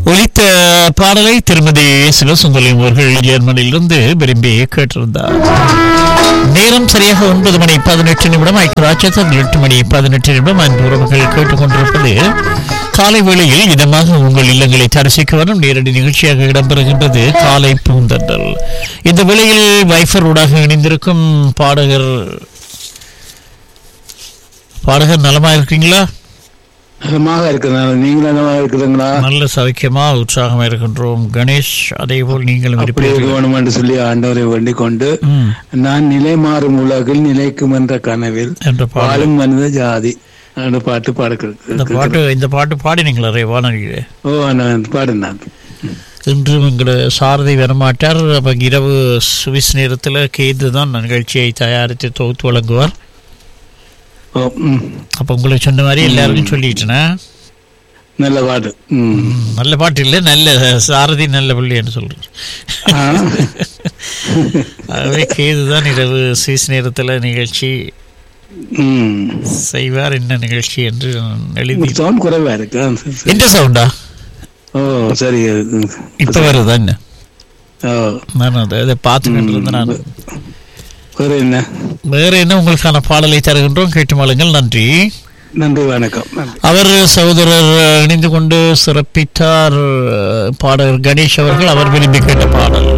ஒலித்த பாடலை திருமதி சிவசுந்தலியம் அவர்கள் ஜெர்மனியிலிருந்து விரும்பி கேட்டிருந்தார் நேரம் சரியாக ஒன்பது மணி பதினெட்டு நிமிடம் ஐக்கியராட்சத்தில் எட்டு மணி பதினெட்டு நிமிடம் அன்பு உறவுகள் கேட்டுக்கொண்டிருப்பது காலை வேளையில் இதமாக உங்கள் இல்லங்களை தரிசிக்க வரும் நேரடி நிகழ்ச்சியாக இடம்பெறுகின்றது காலை பூந்தண்டல் இந்த வேளையில் வைஃபர் ஊடாக இணைந்திருக்கும் பாடகர் பாடகர் நலமா இருக்கீங்களா நலமாக இருக்கிறாங்க நீங்களும் நலமாக இருக்குதுங்களா நல்ல சௌக்கியமா உற்சாகமா இருக்கின்றோம் கணேஷ் அதே போல் நீங்களும் அப்படி இருக்க இருப்பீர்கள் வேணும் என்று சொல்லி ஆண்டவரை வேண்டிக் கொண்டு ம், நான் நிலை மாறும் உலகில் நிலைக்கும் என்ற கனவில் என்ற பாடல் வாழும் மனித ஜாதி அந்த பாட்டு பாடுகிறது இந்த பாட்டு இந்த பாட்டு பாடினீங்களா ரே வானொலியிலே ஓ நான் பாடு நான் இன்றும் எங்களை சாரதி வரமாட்டார் அப்போ இரவு சுவிஸ் நேரத்தில் கேது தான் நிகழ்ச்சியை தயாரித்து தொகுத்து வழங்குவார் ஓ ம் அப்போ உங்களை சொன்ன மாதிரி எல்லாருக்கும் சொல்லிட்டேனே நல்ல பாட்டு ம் ம், நல்ல பாட்டு இல்லை நல்ல சாரதி நல்ல பிள்ளைன்னு சொல்கிறேன் ஆ. ஆகவே கேது தான் இரவு சுவிஸ் நேரத்தில் நிகழ்ச்சி ம் செய்வார் என்ன நிகழ்ச்சி என்று நான் எழுதி சவுண்ட் குறைவா இருக்கு ஆ, சரி, சரி. எந்த சவுண்டா ஓ சரி ம். இப்போ வருதா என்ன ஓ நான் அதை அதை பார்த்துக்கிட்டு இருந்தேன் நான் வேற என்ன வேற என்ன உங்களுக்கான பாடலை தருகின்றோம் கேட்டு மாளுங்கள் நன்றி நன்றி வணக்கம் நன்றி அவர் சகோதரர் இணைந்து கொண்டு சிறப்பித்தார் பாடகர் கணேஷ் அவர்கள் அவர் விரும்பி கேட்ட பாடல்